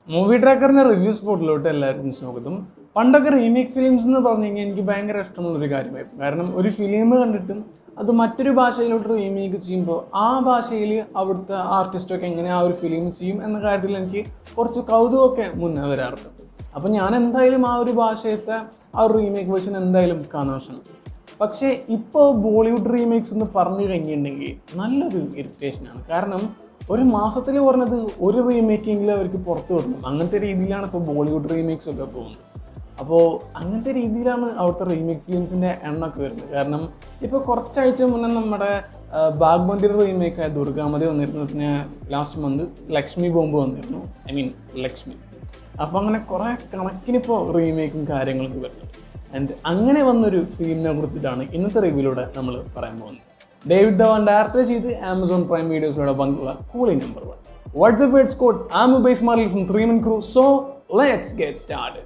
movie ട്രാക്കറിന്റെ review സ്പോട്ടിലോട്ട് എല്ലാവർക്കും സ്വാഗതം പണ്ടൊക്കെ റീമേക്ക് ഫിലിംസ് എന്ന് പറഞ്ഞു കഴിഞ്ഞാൽ എനിക്ക് ഭയങ്കര ഇഷ്ടമുള്ളൊരു കാര്യമായിരുന്നു കാരണം ഒരു ഫിലിം കണ്ടിട്ടും അത് മറ്റൊരു ഭാഷയിലോട്ട് റീമേക്ക് ചെയ്യുമ്പോൾ ആ ഭാഷയിൽ അവിടുത്തെ ആർട്ടിസ്റ്റൊക്കെ എങ്ങനെ ആ ഒരു ഫിലിം ചെയ്യും എന്ന കാര്യത്തിൽ എനിക്ക് കുറച്ച് കൗതുകമൊക്കെ മുന്നേ വരാറുണ്ട് അപ്പോൾ ഞാൻ എന്തായാലും ആ ഒരു ഭാഷയത്തെ ആ ഒരു റീമേക്ക് വേർഷൻ എന്തായാലും കാണാൻ ശ്രമിക്കും പക്ഷേ ഇപ്പോൾ ബോളിവുഡ് റീമേക്സ് എന്ന് പറഞ്ഞു കഴിഞ്ഞിട്ടുണ്ടെങ്കിൽ നല്ലൊരു ഇറിറ്റേഷനാണ് കാരണം ഒരു മാസത്തിൽ പറഞ്ഞത് ഒരു റീമേക്കെങ്കിലും അവർക്ക് പുറത്ത് വിടണം അങ്ങനത്തെ രീതിയിലാണ് ഇപ്പോൾ ബോളിവുഡ് റീമേക്സ് ഒക്കെ പോകുന്നത് അപ്പോൾ അങ്ങനത്തെ രീതിയിലാണ് അവിടുത്തെ റീമേക്ക് ഫിലിംസിൻ്റെ എണ്ണമൊക്കെ വരുന്നത് കാരണം ഇപ്പോൾ കുറച്ചാഴ്ച മുന്നേ നമ്മുടെ ആ, ബാഗ്മന്തിർ റീമേക്കായ ദുർഗാമതി വന്നിരുന്നു പിന്നെ ലാസ്റ്റ് മന്ത് ലക്ഷ്മി ബോംബ് വന്നിരുന്നു ഐ മീൻ ലക്ഷ്മി അപ്പോൾ അങ്ങനെ കുറേ കണക്കിനിപ്പോൾ റീമേക്കും കാര്യങ്ങളൊക്കെ വരുന്നുണ്ട് ആൻഡ് അങ്ങനെ വന്നൊരു ഫിലിമിനെ കുറിച്ചിട്ടാണ് ഇന്നത്തെ റിവ്യൂലൂടെ നമ്മൾ പറയാൻ പോകുന്നത് ഡേവിഡ് ധവാൻ ഡയറക്ടർ ചെയ്ത് ആമസോൺ പ്രൈം വീഡിയോസിലൂടെ പങ്കുള്ള കൂളി നമ്പർ വൺ വാട്സ്ആപ്പ് വേർഡ്സ് കോഡ് ആമു ബേസ് മാറിൽ ഫ്രം ത്രീ മൻ ക്രൂ so let's get start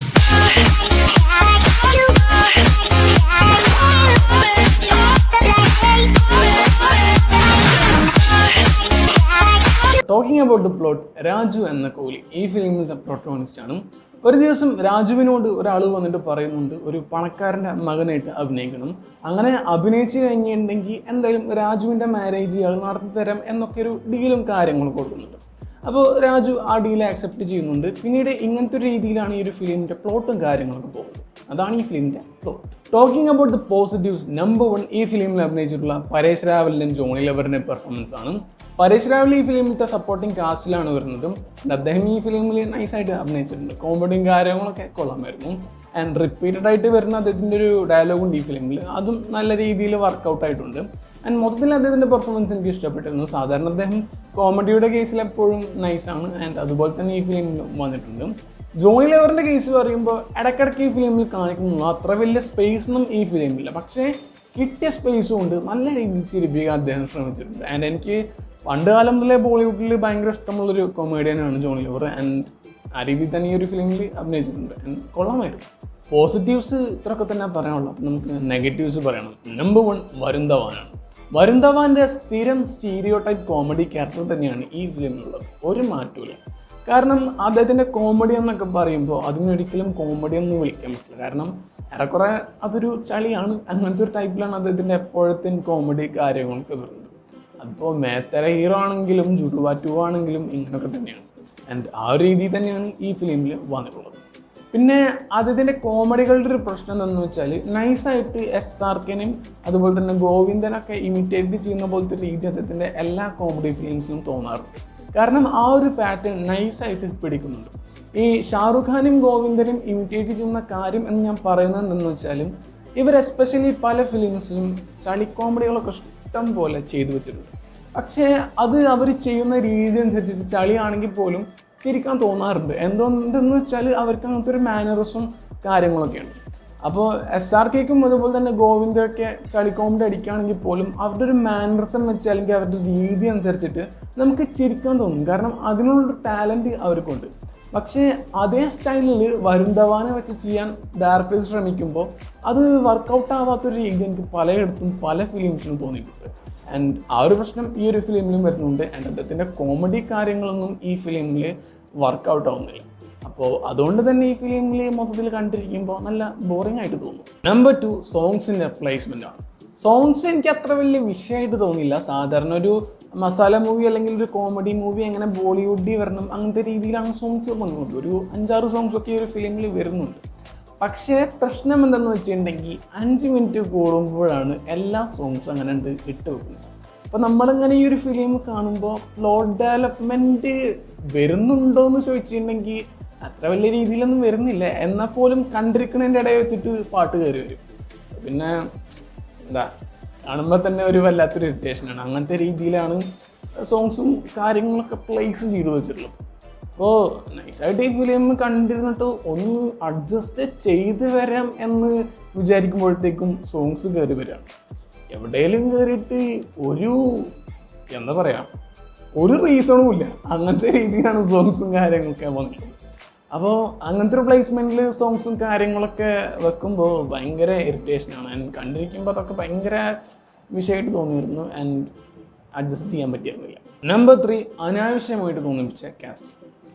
talking about the plot Raju എന്ന കോഹ്ലി ഈ ഫിലിമിലത്തെ പ്രൊട്ടോണിസ്റ്റ് ആണ് ഒരു ദിവസം രാജുവിനോട് ഒരാൾ വന്നിട്ട് പറയുന്നുണ്ട് ഒരു പണക്കാരൻ്റെ മകനായിട്ട് അഭിനയിക്കണം അങ്ങനെ അഭിനയിച്ച് കഴിഞ്ഞിട്ടുണ്ടെങ്കിൽ എന്തായാലും രാജുവിൻ്റെ മാരേജ് ഇയാൾ നടത്തി തരാം എന്നൊക്കെ ഒരു ഡീലും കാര്യങ്ങളും കൊടുക്കുന്നുണ്ട് അപ്പോൾ രാജു ആ ഡീൽ ആക്സെപ്റ്റ് ചെയ്യുന്നുണ്ട് പിന്നീട് ഇങ്ങനത്തെ ഒരു രീതിയിലാണ് ഈ ഒരു ഫിലിമിൻ്റെ പ്ലോട്ടും കാര്യങ്ങളൊക്കെ പോകുന്നത് അതാണ് ഈ ഫിലിമിൻ്റെ plot talking about the positives number one ഈ ഫിലിമിൽ അഭിനയിച്ചിട്ടുള്ള പരേഷ് രാവലിൻ്റെയും ജോണി ലെവറിൻ്റെ പെർഫോമൻസ് ആണ് പരേഷ് രാവൽ ഈ ഫിലിമിലത്തെ സപ്പോർട്ടിങ് കാസ്റ്റിലാണ് വരുന്നതും and അദ്ദേഹം ഈ ഫിലിമിൽ നൈസായിട്ട് അഭിനയിച്ചിട്ടുണ്ട് കോമഡിയും കാര്യങ്ങളൊക്കെ കൊള്ളാമായിരുന്നു ആൻഡ് റിപ്പീറ്റഡ് ആയിട്ട് വരുന്ന അദ്ദേഹത്തിൻ്റെ ഒരു ഡയലോഗ് ഉണ്ട് ഈ ഫിലിമിൽ അതും നല്ല രീതിയിൽ വർക്കൗട്ട് ആയിട്ടുണ്ട് ആൻഡ് മൊത്തത്തിൽ അദ്ദേഹത്തിൻ്റെ പെർഫോമൻസ് എനിക്ക് ഇഷ്ടപ്പെട്ടിരുന്നു സാധാരണ അദ്ദേഹം കോമഡിയുടെ കേസിൽ എപ്പോഴും നൈസാണ് ആൻഡ് അതുപോലെ തന്നെ ഈ ഫിലിമിൽ വന്നിട്ടുണ്ട് ജോണി ലെവറിൻ്റെ കേസ് പറയുമ്പോൾ ഇടയ്ക്കിടയ്ക്ക് ഈ ഫിലിമിൽ കാണിക്കുന്നു അത്ര വലിയ സ്പേസ് ഒന്നും ഈ ഫിലിമില്ല പക്ഷേ കിട്ടിയ സ്പേസും കൊണ്ട് നല്ല രീതിയിൽ ചിരിപ്പിക്കാൻ അദ്ദേഹം ശ്രമിച്ചിട്ടുണ്ട് ആൻഡ് എനിക്ക് പണ്ട് കാലം മുതലേ ബോളിവുഡിൽ ഭയങ്കര ഇഷ്ടമുള്ളൊരു കൊമേഡിയനാണ് ജോണി ലെവർ ആൻഡ് ആ രീതിയിൽ തന്നെ ഈ ഒരു ഫിലിമിൽ അഭിനയിച്ചിട്ടുണ്ട് ആൻഡ് കൊള്ളാമായിരുന്നു പോസിറ്റീവ്സ് ഇത്രയൊക്കെ തന്നെ പറയാനുള്ളൂ അപ്പം നമുക്ക് നെഗറ്റീവ്സ് പറയണം നമ്പർ വൺ വരുൺ ധവാനാണ് വരുൺ ധവാന്റെ സ്ഥിരം സ്റ്റീരിയോ ടൈപ്പ് കോമഡി ക്യാരക്ടർ തന്നെയാണ് ഈ ഫിലിമിലുള്ളത് ഒരു മാറ്റമില്ല കാരണം അദ്ദേഹത്തിൻ്റെ കോമഡി എന്നൊക്കെ പറയുമ്പോൾ അതിനൊരിക്കലും കോമഡി എന്ന് വിളിക്കാൻ പറ്റില്ല കാരണം ഏറെക്കുറെ അതൊരു ചളിയാണ് അങ്ങനത്തെ ഒരു ടൈപ്പിലാണ് അദ്ദേഹത്തിൻ്റെ എപ്പോഴത്തെ കോമഡി കാര്യങ്ങളൊക്കെ വരുന്നത് അതിപ്പോൾ മേത്തര ഹീറോ ആണെങ്കിലും ജുഡുവ ടു ആണെങ്കിലും ഇങ്ങനെയൊക്കെ തന്നെയാണ് ആൻഡ് ആ ഒരു രീതിയിൽ തന്നെയാണ് ഈ ഫിലിമിൽ വന്നിട്ടുള്ളത് പിന്നെ അദ്ദേഹത്തിൻ്റെ കോമഡികളുടെ ഒരു പ്രശ്നം എന്താണെന്ന് വെച്ചാൽ നൈസായിട്ട് എസ് ആർ കെനും അതുപോലെ തന്നെ ഗോവിന്ദനൊക്കെ ഇമിറ്റേറ്റ് ചെയ്യുന്ന പോലത്തെ രീതി അദ്ദേഹത്തിൻ്റെ എല്ലാ കോമഡി ഫിലിംസിലും തോന്നാറുണ്ട് കാരണം ആ ഒരു പാറ്റേൺ നൈസായിട്ട് പിടിക്കുന്നുണ്ട് ഈ ഷാറുഖ് ഖാനും ഗോവിന്ദനും ഇമിറ്റേറ്റ് ചെയ്യുന്ന കാര്യം എന്ന് ഞാൻ പറയുന്നത് എന്തെന്ന് വെച്ചാൽ ഇവർ എസ്പെഷ്യലി പല ഫിലിംസിലും ചളി കോമഡികളൊക്കെ ഇഷ്ടം പോലെ ചെയ്തു വെച്ചിട്ടുണ്ട് പക്ഷേ അത് അവർ ചെയ്യുന്ന രീതി അനുസരിച്ചിട്ട് ചളിയാണെങ്കിൽ പോലും ചിരിക്കാൻ തോന്നാറുണ്ട് എന്തുകൊണ്ടെന്ന് വെച്ചാൽ അവർക്ക് അങ്ങനത്തെ ഒരു മാനറിസും കാര്യങ്ങളൊക്കെയാണ് അപ്പോൾ എസ് ആർ കെക്കും അതുപോലെ തന്നെ ഗോവിന്ദൊക്കെ ചളി കോമഡി അടിക്കുകയാണെങ്കിൽ പോലും അവരുടെ ഒരു മാനറിസം വെച്ച് അല്ലെങ്കിൽ അവരുടെ രീതി അനുസരിച്ചിട്ട് നമുക്ക് ചിരിക്കാൻ തോന്നും കാരണം അതിനുള്ളൊരു ടാലൻറ്റ് അവർക്കുണ്ട് പക്ഷേ അതേ സ്റ്റൈലിൽ വരുൺ ധവാനെ വെച്ച് ചെയ്യാൻ ഡയറക്ടേഴ്സ് ശ്രമിക്കുമ്പോൾ അത് വർക്കൗട്ട് ആവാത്തൊരു രീതി എനിക്ക് പലയിടത്തും പല ഫിലിംസിലും തോന്നിയിട്ടുണ്ട് ആൻഡ് ആ ഒരു പ്രശ്നം ഈ ഒരു ഫിലിമിലും വരുന്നുണ്ട് ആൻഡ് അദ്ദേഹത്തിൻ്റെ കോമഡി കാര്യങ്ങളൊന്നും ഈ ഫിലിമിൽ വർക്കൗട്ട് ആവുന്നില്ല അപ്പോൾ അതുകൊണ്ട് തന്നെ ഈ ഫിലിമിൽ മൊത്തത്തിൽ കണ്ടിരിക്കുമ്പോൾ നല്ല ബോറിംഗ് ആയിട്ട് തോന്നും നമ്പർ ടു സോങ്സിൻ്റെ പ്ലേസ്മെൻ്റ് ആണ് സോങ്സ് എനിക്ക് അത്ര വലിയ വിഷയമായിട്ട് തോന്നിയില്ല സാധാരണ ഒരു മസാല മൂവി അല്ലെങ്കിൽ ഒരു കോമഡി മൂവി അങ്ങനെ ബോളിവുഡിൽ വരണം അങ്ങനത്തെ രീതിയിലാണ് സോങ്സ് വന്നത് ഒരു അഞ്ചാറ് സോങ്സ് ഒക്കെ ഈ ഒരു ഫിലിമിൽ വരുന്നുണ്ട് പക്ഷേ പ്രശ്നം എന്തെന്ന് വെച്ചിട്ടുണ്ടെങ്കിൽ അഞ്ച് മിനിറ്റ് കൂടുമ്പോഴാണ് എല്ലാ സോങ്സും അങ്ങനെ ഉണ്ട് ഇട്ട് വെക്കുന്നത് അപ്പോൾ നമ്മളിങ്ങനെ ഈ ഒരു ഫിലിം കാണുമ്പോൾ പ്ലോട്ട് ഡെവലപ്മെൻറ്റ് വരുന്നുണ്ടോ എന്ന് ചോദിച്ചിട്ടുണ്ടെങ്കിൽ അത്ര വലിയ രീതിയിലൊന്നും വരുന്നില്ല എന്നാൽ പോലും കണ്ടിരിക്കുന്നതിൻ്റെ ഇടയിൽ വെച്ചിട്ട് പാട്ട് കയറി വരും പിന്നെ എന്താ കാണുമ്പോൾ തന്നെ ഒരു വല്ലാത്തൊരു ഇറിറ്റേഷനാണ് അങ്ങനത്തെ രീതിയിലാണ് സോങ്സും കാര്യങ്ങളൊക്കെ പ്ലേസ് ചെയ്തു വെച്ചിട്ടുള്ളത് അപ്പോൾ നൈസായിട്ട് ഈ ഫിലിം കണ്ടിരുന്നിട്ട് ഒന്ന് അഡ്ജസ്റ്റ് ചെയ്ത് വരാം എന്ന് വിചാരിക്കുമ്പോഴത്തേക്കും സോങ്സ് കയറി വരികയാണ് എവിടെയെങ്കിലും കയറിയിട്ട് ഒരു എന്താ പറയാ ഒരു റീസണും ഇല്ല അങ്ങനത്തെ രീതിയിലാണ് സോങ്സും കാര്യങ്ങളൊക്കെ വന്നത് അപ്പോൾ അങ്ങനത്തെ ഒരു പ്ലേസ്മെൻറ്റിൽ സോങ്സും കാര്യങ്ങളൊക്കെ വെക്കുമ്പോൾ ഭയങ്കര ഇറിറ്റേഷനാണ് ആൻഡ് കണ്ടിരിക്കുമ്പോൾ അതൊക്കെ ഭയങ്കര വിഷയമായിട്ട് തോന്നിയിരുന്നു ആൻഡ് അഡ്ജസ്റ്റ് ചെയ്യാൻ പറ്റിയിരുന്നില്ല നമ്പർ ത്രീ അനാവശ്യമായിട്ട് തോന്നിപ്പിച്ച കാസ്റ്റ്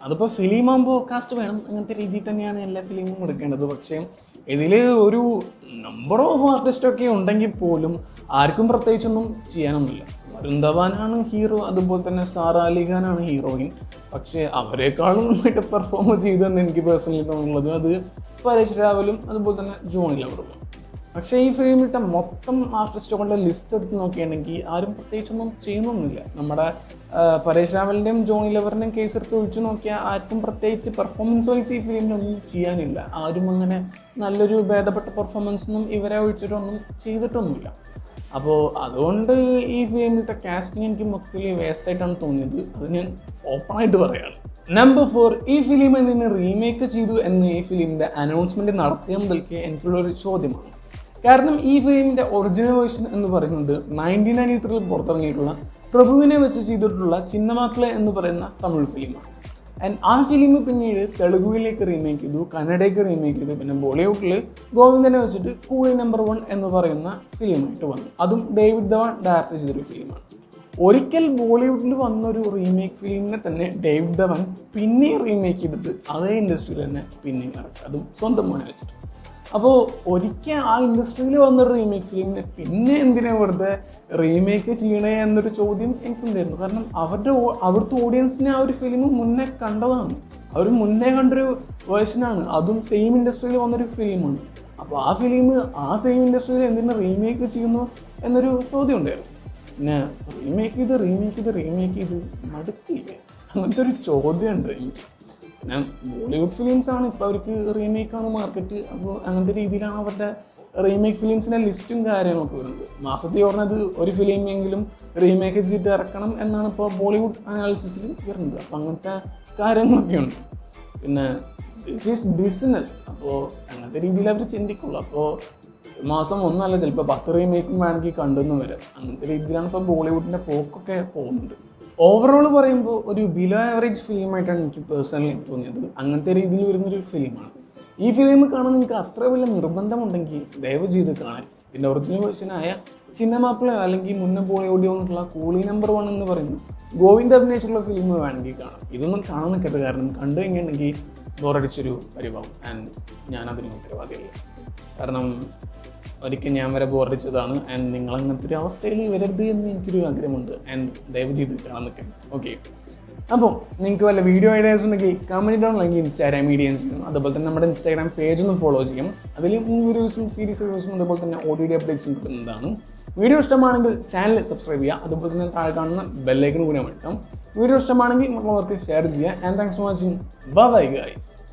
അതിപ്പോൾ ഫിലിമാകുമ്പോൾ കാസ്റ്റ് വേണം അങ്ങനത്തെ രീതിയിൽ തന്നെയാണ് എല്ലാ ഫിലിമും എടുക്കേണ്ടത് പക്ഷേ ഇതിൽ ഒരു നമ്പർ ഓഫ് ആർട്ടിസ്റ്റൊക്കെ ഉണ്ടെങ്കിൽ പോലും ആർക്കും പ്രത്യേകിച്ചൊന്നും ചെയ്യാനൊന്നുമില്ല വരുൺ ധവാനാണ് ഹീറോ അതുപോലെ തന്നെ സാറ അലി ഖാനാണ് ഹീറോയിൻ പക്ഷേ അവരെക്കാളും നന്നായിട്ട് പെർഫോം ചെയ്തെന്ന് എനിക്ക് പേഴ്സണലി തോന്നുന്നത് അത് പരേഷ് രാവലും അതുപോലെ തന്നെ ജോണി ലവറും പക്ഷേ ഈ ഫിലിമിലത്തെ മൊത്തം ആർട്ടിസ്റ്റുകളുടെ ലിസ്റ്റ് എടുത്ത് നോക്കുകയാണെങ്കിൽ ആരും പ്രത്യേകിച്ചൊന്നും ചെയ്യുന്നൊന്നുമില്ല നമ്മുടെ ആ, പരേഷ് രാവലിൻ്റെയും ജോണി ലെവറിൻ്റെയും കേസ് എടുത്ത് ഒഴിച്ചു നോക്കിയാൽ ആർക്കും പ്രത്യേകിച്ച് പെർഫോമൻസ് വൈസ് ഈ ഫിലിമിലൊന്നും ചെയ്യാനില്ല ആരും അങ്ങനെ നല്ലൊരു ഭേദപ്പെട്ട പെർഫോമൻസ് ഒന്നും ഇവരെ ഒഴിച്ചിട്ടൊന്നും ചെയ്തിട്ടൊന്നുമില്ല അപ്പോൾ അതുകൊണ്ട് ഈ ഫിലിമിലത്തെ കാസ്റ്റിംഗ് എനിക്ക് മൊത്തത്തിൽ വേസ്റ്റ് ആയിട്ടാണ് തോന്നിയത് അത് ഞാൻ ഓപ്പണായിട്ട് പറയുകയാണ് നമ്പർ ഫോർ ഈ ഫിലിം എന്തിനെ റീമേക്ക് ചെയ്തു എന്ന് ഈ ഫിലിമിൻ്റെ അനൗൺസ്മെൻറ്റ് നടത്തിയ മുതൽക്ക് എനിക്കുള്ളൊരു ചോദ്യമാണ് കാരണം ഈ ഫിലിമിൻ്റെ ഒറിജിനൽ വേർഷൻ എന്ന് പറയുന്നത് നയൻറ്റീൻ നയൻറ്റി ത്രീയിൽ പുറത്തിറങ്ങിയിട്ടുള്ള പ്രഭുവിനെ വെച്ച് ചെയ്തിട്ടുള്ള ചിന്നമാക്കളെ എന്ന് പറയുന്ന തമിഴ് ഫിലിമാണ് ആൻഡ് ആ ഫിലിം പിന്നീട് തെലുഗുവിലേക്ക് റീമേക്ക് ചെയ്തു കന്നഡയ്ക്ക് റീമേക്ക് ചെയ്തു പിന്നെ ബോളിവുഡിൽ ഗോവിന്ദനെ വെച്ചിട്ട് കൂളി നമ്പർ വൺ എന്ന് പറയുന്ന ഫിലിമായിട്ട് വന്നു അതും ഡേവിഡ് ധവാൻ ഡയറക്റ്റ് ചെയ്തൊരു ഫിലിമാണ് ഒരിക്കൽ ബോളിവുഡിൽ വന്നൊരു റീമേക്ക് ഫിലിമിനെ തന്നെ ഡേവിഡ് ധവാൻ പിന്നെ റീമേക്ക് ചെയ്തിട്ട് അതേ ഇൻഡസ്ട്രിയിൽ തന്നെ പിന്നെയും ഇറക്കി അതും സ്വന്തം മോനെ വെച്ചിട്ട് അപ്പോൾ ഒരിക്കൽ ആ ഇൻഡസ്ട്രിയിൽ വന്നൊരു റീമേക്ക് ഫിലിമിനെ പിന്നെ എന്തിനാ വെറുതെ റീമേക്ക് ചെയ്യണേ എന്നൊരു ചോദ്യം എനിക്കുണ്ടായിരുന്നു കാരണം അവരുടെ ഓ- അവിടുത്തെ ഓഡിയൻസിനെ ആ ഒരു ഫിലിം മുന്നേ കണ്ടതാണ് അവർ മുന്നേ കണ്ടൊരു വേർഷനാണ് അതും സെയിം ഇൻഡസ്ട്രിയിൽ വന്നൊരു ഫിലിമാണ് അപ്പോൾ ആ ഫിലിം ആ സെയിം ഇൻഡസ്ട്രിയിൽ എന്തിനാ റീമേക്ക് ചെയ്യുന്നു എന്നൊരു ചോദ്യം ഉണ്ടായിരുന്നു പിന്നെ റീമേക്ക് ചെയ്ത് റീമേക്ക് ചെയ്ത് റീമേക്ക് ചെയ്ത് മടുക്കില്ലേ അങ്ങനത്തെ ഒരു ചോദ്യം ഉണ്ട് എനിക്ക് പിന്നെ ബോളിവുഡ് ഫിലിംസ് ആണ് ഇപ്പോൾ അവർക്ക് റീമേക്കാണ് മാർക്കറ്റ് അപ്പോൾ അങ്ങനത്തെ രീതിയിലാണ് അവരുടെ റീമേക്ക് ഫിലിംസിൻ്റെ ലിസ്റ്റും കാര്യങ്ങളൊക്കെ വരുന്നത് മാസത്തിൽ പറഞ്ഞത് ഒരു ഫിലിമെങ്കിലും റീമേക്ക് ചെയ്തിട്ട് ഇറക്കണം എന്നാണ് ഇപ്പോൾ ബോളിവുഡ് അനാലിസിസിൽ വരുന്നത് അപ്പോൾ അങ്ങനത്തെ കാര്യങ്ങളൊക്കെ ഉണ്ട് പിന്നെ ദിസ് ഈസ് ബിസിനസ് അപ്പോൾ അങ്ങനത്തെ രീതിയിൽ അവർ ചിന്തിക്കുള്ളൂ അപ്പോൾ മാസം ഒന്നല്ല ചിലപ്പോൾ പത്ത് റീമേക്കും വേണമെങ്കിൽ കണ്ടെന്ന് വരാം അങ്ങനത്തെ രീതിയിലാണ് ഇപ്പോൾ ബോളിവുഡിൻ്റെ പോക്കൊക്കെ പോകുന്നത് ഓവറോൾ പറയുമ്പോൾ ഒരു ബിലോ ആവറേജ് ഫിലിമായിട്ടാണ് എനിക്ക് പേഴ്സണലി തോന്നിയത് അങ്ങനത്തെ രീതിയിൽ വരുന്നൊരു ഫിലിമാണ് ഈ ഫിലിം കാണാൻ നിങ്ങൾക്ക് അത്ര വലിയ നിർബന്ധമുണ്ടെങ്കിൽ ദയവ് ചെയ്ത് കാണാൻ പിന്നെ ഒറിജിനൽ വേർഷനായ ചിന്നമാപ്പിള അല്ലെങ്കിൽ മുന്നേ ബോളിവുഡിൽ വന്നിട്ടുള്ള കൂളി നമ്പർ വൺ എന്ന് പറയുന്നു ഗോവിന്ദ് അഭിനയിച്ചുള്ള ഫിലിം വേണമെങ്കിൽ കാണാം ഇതൊന്നും കാണാൻ നിൽക്കരുത് കാരണം കണ്ടു കഴിഞ്ഞിട്ടുണ്ടെങ്കിൽ ബോറടിച്ചൊരു പരിവാവും ആൻഡ് ഞാനതിന് ഉത്തരവാദിയല്ല കാരണം ഒരിക്കൽ ഞാൻ വരെ ബോറടിച്ചതാണ് ആൻഡ് നിങ്ങൾ അങ്ങനത്തെ ഒരു അവസ്ഥയിൽ വരരുത് എന്ന് എനിക്കൊരു ആഗ്രഹമുണ്ട് ആൻഡ് ദയവ് ചെയ്ത് കാണാൻ നിൽക്കാം ഓക്കെ അപ്പോൾ നിങ്ങൾക്ക് വല്ല വീഡിയോ ഐഡിയാസ് ഉണ്ടെങ്കിൽ കമൻറ്റ് ഡൗൺ അല്ലെങ്കിൽ ഇൻസ്റ്റാഗ്രാം മീഡിയൻസ് ചെയ്യും അതുപോലെ തന്നെ നമ്മുടെ ഇൻസ്റ്റാഗ്രാം പേജ് ഒന്ന് ഫോളോ ചെയ്യും അതിൽ വീഡിയോസും സീരീസ് വീഡിയോസും അതുപോലെ തന്നെ ഒ ടി ഡി അപ്ഡേറ്റ്സും കിട്ടുന്നതാണ് വീഡിയോ ഇഷ്ടമാണെങ്കിൽ ചാനൽ സബ്സ്ക്രൈബ് ചെയ്യുക അതുപോലെ തന്നെ താഴെ കാണുന്ന ബെല്ലൈക്കൺ കൂടി അമർത്താം വീഡിയോ ഇഷ്ടമാണെങ്കിൽ മറ്റുള്ളവർക്ക് ഷെയർ ചെയ്യുക and thanks for watching bye guys